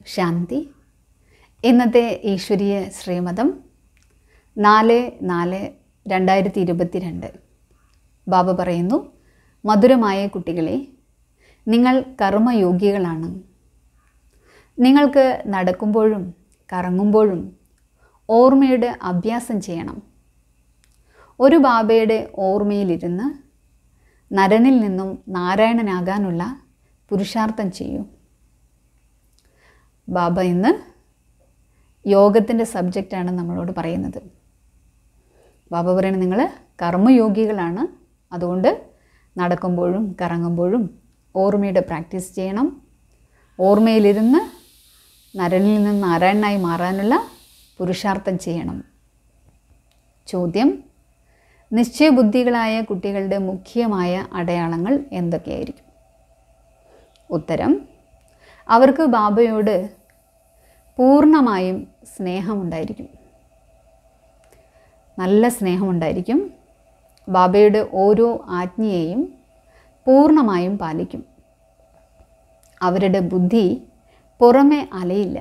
ശാന്തി ഇന്നത്തെ ഈശ്വരീയ ശ്രീമതം നാല് നാല് രണ്ടായിരത്തി ഇരുപത്തിരണ്ട് ബാബ പറയുന്നു മധുരമായ കുട്ടികളെ നിങ്ങൾ കർമ്മയോഗികളാണ് നിങ്ങൾക്ക് നടക്കുമ്പോഴും കറങ്ങുമ്പോഴും ഓർമ്മയുടെ അഭ്യാസം ചെയ്യണം ഒരു ബാബയുടെ ഓർമ്മയിലിരുന്ന് നരനിൽ നിന്നും നാരായണനാകാനുള്ള പുരുഷാർത്ഥം ചെയ്യൂ ബാബ ഇന്ന് യോഗത്തിൻ്റെ സബ്ജക്റ്റാണ് നമ്മളോട് പറയുന്നത് ബാബ പറയുന്നത് നിങ്ങൾ കർമ്മയോഗികളാണ് അതുകൊണ്ട് നടക്കുമ്പോഴും കറങ്ങുമ്പോഴും ഓർമ്മയുടെ പ്രാക്ടീസ് ചെയ്യണം ഓർമ്മയിലിരുന്ന് നരനിൽ നിന്ന് നാരായണനായി മാറാനുള്ള പുരുഷാർത്ഥം ചെയ്യണം ചോദ്യം നിശ്ചയബുദ്ധികളായ കുട്ടികളുടെ മുഖ്യമായ അടയാളങ്ങൾ എന്തൊക്കെയായിരിക്കും ഉത്തരം അവർക്ക് ബാബയോട് പൂർണ്ണമായും സ്നേഹമുണ്ടായിരിക്കും നല്ല സ്നേഹമുണ്ടായിരിക്കും ബാബയുടെ ഓരോ ആജ്ഞയെയും പൂർണ്ണമായും പാലിക്കും അവരുടെ ബുദ്ധി പുറമെ അലയില്ല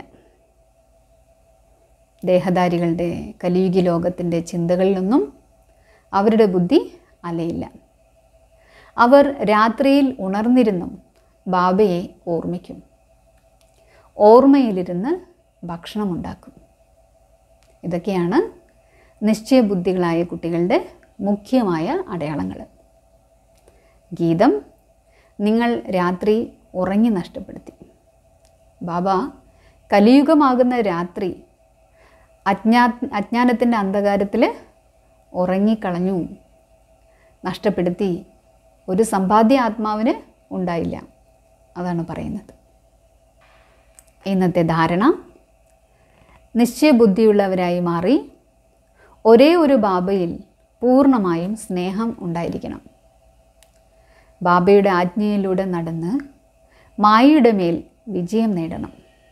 ദേഹധാരികളുടെ കലിയുഗി ലോകത്തിൻ്റെ ചിന്തകളിലൊന്നും അവരുടെ ബുദ്ധി അലയില്ല അവർ രാത്രിയിൽ ഉണർന്നിരുന്നും ബാബയെ ഓർമ്മിക്കും ഓർമ്മയിലിരുന്ന് ഭക്ഷണമുണ്ടാക്കും ഇതൊക്കെയാണ് നിശ്ചയബുദ്ധികളായ കുട്ടികളുടെ മുഖ്യമായ അടയാളങ്ങൾ ഗീതം നിങ്ങൾ രാത്രി ഉറങ്ങി നഷ്ടപ്പെടുത്തി ബാബ കലിയുഗമാകുന്ന രാത്രി അജ്ഞാ അജ്ഞാനത്തിൻ്റെ അന്ധകാരത്തിൽ ഉറങ്ങിക്കളഞ്ഞു നഷ്ടപ്പെടുത്തി ഒരു സമ്പാദ്യ ആത്മാവിന് ഉണ്ടായില്ല അതാണ് പറയുന്നത് ഇന്നത്തെ ധാരണ നിശ്ചയബുദ്ധിയുള്ളവരായി മാറി ഒരേ ഒരു ബാബയിൽ പൂർണ്ണമായും സ്നേഹം ഉണ്ടായിരിക്കണം ബാബയുടെ ആജ്ഞയിലൂടെ നടന്ന് മായയുടെ മേൽ വിജയം നേടണം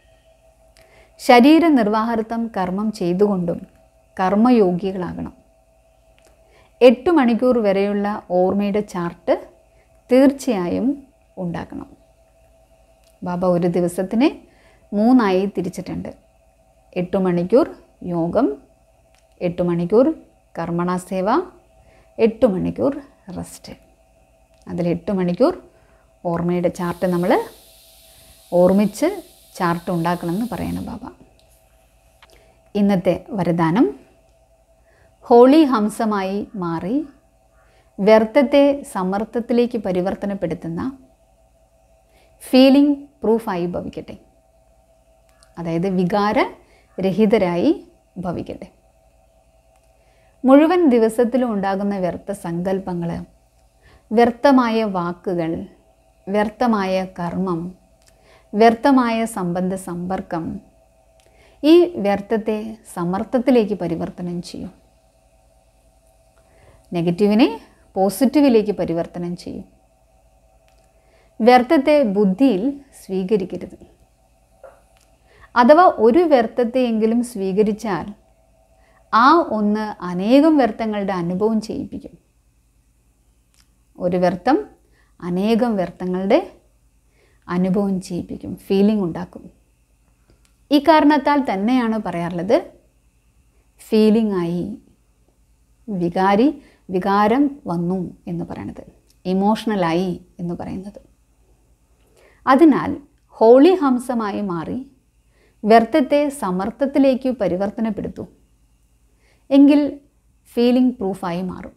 ശരീര നിർവാഹർത്ഥം കർമ്മം ചെയ്തുകൊണ്ടും കർമ്മയോഗികളാകണം എട്ട് മണിക്കൂർ വരെയുള്ള ഓർമ്മയുടെ ചാർട്ട് തീർച്ചയായും ഉണ്ടാക്കണം ബാബ ഒരു ദിവസത്തിന് മൂന്നായി തിരിച്ചിട്ടുണ്ട് എട്ട് മണിക്കൂർ യോഗം എട്ട് മണിക്കൂർ കർമ്മണ സേവ എട്ട് മണിക്കൂർ റെസ്റ്റ് അതിൽ എട്ട് മണിക്കൂർ ഓർമ്മയുടെ ചാർട്ട് നമ്മൾ ഓർമ്മിച്ച് ചാർട്ട് ഉണ്ടാക്കണമെന്ന് പറയണം ബാബ ഇന്നത്തെ വരദാനം ഹോളി ഹംസമായി മാറി വ്യർത്ഥത്തെ സമർത്ഥത്തിലേക്ക് പരിവർത്തനപ്പെടുത്തുന്ന ഫീലിംഗ് പ്രൂഫായി ഭവിക്കട്ടെ അതായത് വികാരരഹിതരായി ഭവിക്കട്ടെ മുഴുവൻ ദിവസത്തിലും ഉണ്ടാകുന്ന വ്യർത്ഥ സങ്കല്പങ്ങൾ വ്യർത്ഥമായ വാക്കുകൾ വ്യർത്ഥമായ കർമ്മം വ്യർത്ഥമായ സംബന്ധ സമ്പർക്കം ഈ വ്യർത്ഥത്തെ സമർത്ഥത്തിലേക്ക് പരിവർത്തനം ചെയ്യും നെഗറ്റീവിനെ പോസിറ്റീവിലേക്ക് പരിവർത്തനം ചെയ്യും വ്യർത്ഥത്തെ ബുദ്ധിയിൽ സ്വീകരിക്കരുത് അഥവാ ഒരു വ്യർത്ഥത്തെയെങ്കിലും സ്വീകരിച്ചാൽ ആ ഒന്ന് അനേകം വ്യർത്ഥങ്ങളുടെ അനുഭവം ചെയ്യിപ്പിക്കും ഒരു വ്യർത്ഥം അനേകം വ്യർത്ഥങ്ങളുടെ അനുഭവം ചെയ്യിപ്പിക്കും ഫീലിംഗ് ഉണ്ടാക്കും ഈ കാരണത്താൽ തന്നെയാണ് പറയാറുള്ളത് ഫീലിംഗ് ആയി വികാരി വികാരം വന്നു എന്ന് പറയണത് ഇമോഷണലായി എന്ന് പറയുന്നത് അതിനാൽ ഹോളി ഹംസമായി മാറി വ്യർത്ഥത്തെ സമർത്ഥത്തിലേക്ക് പരിവർത്തനപ്പെടുത്തൂ എങ്കിൽ ഫീലിംഗ് പ്രൂഫായി മാറും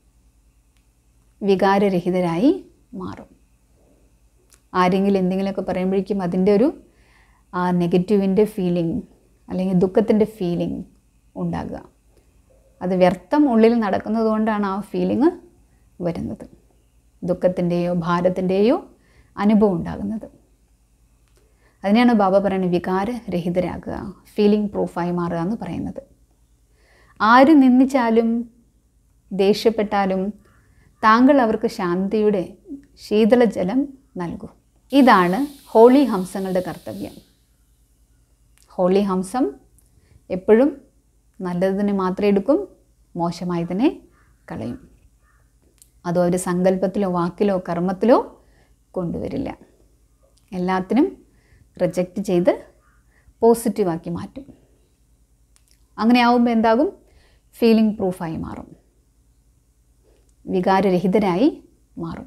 വികാരരഹിതരായി മാറും ആരെങ്കിലും എന്തെങ്കിലുമൊക്കെ പറയുമ്പോഴേക്കും അതിൻ്റെ ഒരു ആ നെഗറ്റീവിൻ്റെ ഫീലിംഗ് അല്ലെങ്കിൽ ദുഃഖത്തിൻ്റെ ഫീലിംഗ് ഉണ്ടാകുക അത് വ്യർത്ഥം ഉള്ളിൽ നടക്കുന്നത് കൊണ്ടാണ് ആ ഫീലിംഗ് വരുന്നത് ദുഃഖത്തിൻ്റെയോ ഭാരത്തിൻ്റെയോ അനുഭവം ഉണ്ടാകുന്നത് അതിനെയാണ് ബാബ പറയുന്നത് വികാരരഹിതരാകുക ഫീലിംഗ് പ്രൂഫായി മാറുക എന്ന് പറയുന്നത് ആര് നിന്ദിച്ചാലും ദേഷ്യപ്പെട്ടാലും താങ്കൾ അവർക്ക് ശാന്തിയുടെ ശീതളജലം നൽകൂ ഇതാണ് ഹോളി ഹംസങ്ങളുടെ കർത്തവ്യം ഹോളി ഹംസം എപ്പോഴും നല്ലതിനെ മാത്രമേ എടുക്കും മോശമായതിനെ കളയും അതോ ഒരു സങ്കല്പത്തിലോ വാക്കിലോ കർമ്മത്തിലോ കൊണ്ടുവരില്ല എല്ലാത്തിനും റിജക്റ്റ് ചെയ്ത് പോസിറ്റീവാക്കി മാറ്റും അങ്ങനെ ആവുമ്പോൾ എന്താകും ഫീലിംഗ് പ്രൂഫായി മാറും വികാരരഹിതരായി മാറും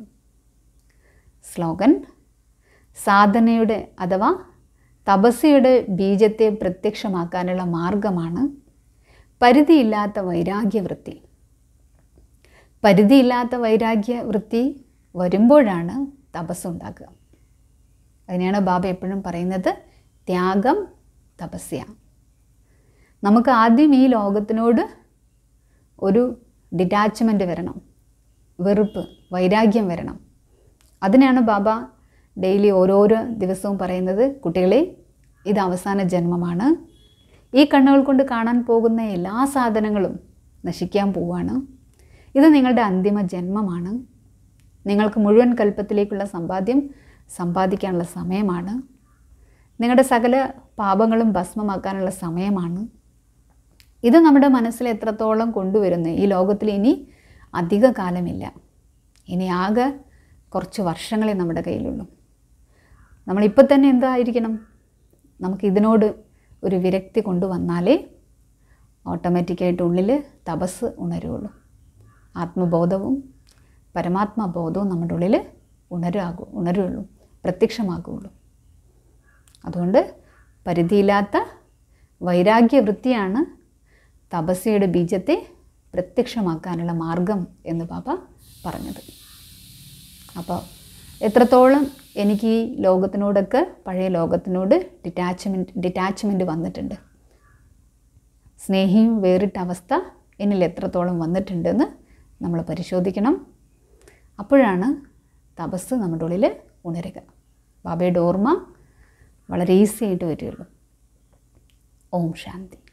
സ്ലോഗൻ സാധനയുടെ അഥവാ തപസ്യയുടെ ബീജത്തെ പ്രത്യക്ഷമാക്കാനുള്ള മാർഗമാണ് പരിധിയില്ലാത്ത വൈരാഗ്യവൃത്തി പരിധിയില്ലാത്ത വൈരാഗ്യവൃത്തി വരുമ്പോഴാണ് തപസ്സുണ്ടാക്കുക അതിനെയാണ് ബാബ എപ്പോഴും പറയുന്നത് ത്യാഗം തപസ്യ നമുക്ക് ആദ്യം ഈ ലോകത്തിനോട് ഒരു ഡിറ്റാച്ച്മെൻറ്റ് വരണം വെറുപ്പ് വൈരാഗ്യം വരണം അതിനാണ് ബാബ ഡെയിലി ഓരോരോ ദിവസവും പറയുന്നത് കുട്ടികളെ ഇത് അവസാന ജന്മമാണ് ഈ കണ്ണുകൾ കൊണ്ട് കാണാൻ പോകുന്ന എല്ലാ സാധനങ്ങളും നശിക്കാൻ പോവാണ് ഇത് നിങ്ങളുടെ അന്തിമ ജന്മമാണ് നിങ്ങൾക്ക് മുഴുവൻ കൽപ്പത്തിലേക്കുള്ള സമ്പാദ്യം സമ്പാദിക്കാനുള്ള സമയമാണ് നിങ്ങളുടെ സകല പാപങ്ങളും ഭസ്മമാക്കാനുള്ള സമയമാണ് ഇത് നമ്മുടെ മനസ്സിൽ എത്രത്തോളം കൊണ്ടുവരുന്നു ഈ ലോകത്തിൽ ഇനി അധിക കാലമില്ല ഇനി ആകെ കുറച്ച് വർഷങ്ങളെ നമ്മുടെ കയ്യിലുള്ളൂ നമ്മളിപ്പോൾ തന്നെ എന്തായിരിക്കണം നമുക്ക് ഇതിനോട് ഒരു വിരക്തി കൊണ്ടുവന്നാലേ ഓട്ടോമാറ്റിക്കായിട്ട് ഉള്ളിൽ തപസ് ഉണരുള്ളൂ ആത്മബോധവും പരമാത്മബോധവും നമ്മുടെ ഉള്ളിൽ ഉണരാകൂ ഉണരുള്ളൂ പ്രത്യക്ഷമാകുള്ളൂ അതുകൊണ്ട് പരിധിയില്ലാത്ത വൈരാഗ്യവൃത്തിയാണ് തപസ്യയുടെ ബീജത്തെ പ്രത്യക്ഷമാക്കാനുള്ള മാർഗം എന്ന് ബാബ പറഞ്ഞത് അപ്പോൾ എത്രത്തോളം എനിക്ക് ഈ ലോകത്തിനോടൊക്കെ പഴയ ലോകത്തിനോട് ഡിറ്റാച്ച്മെൻറ്റ് ഡിറ്റാച്ച്മെൻറ്റ് വന്നിട്ടുണ്ട് സ്നേഹിയും വേറിട്ട അവസ്ഥ എന്നിൽ എത്രത്തോളം വന്നിട്ടുണ്ടെന്ന് നമ്മൾ പരിശോധിക്കണം അപ്പോഴാണ് തപസ് നമ്മുടെ ഉള്ളിൽ ഉണരുക ബാബയുടെ ഓർമ്മ വളരെ ഈസി ആയിട്ട് വരികയുള്ളൂ ഓം ശാന്തി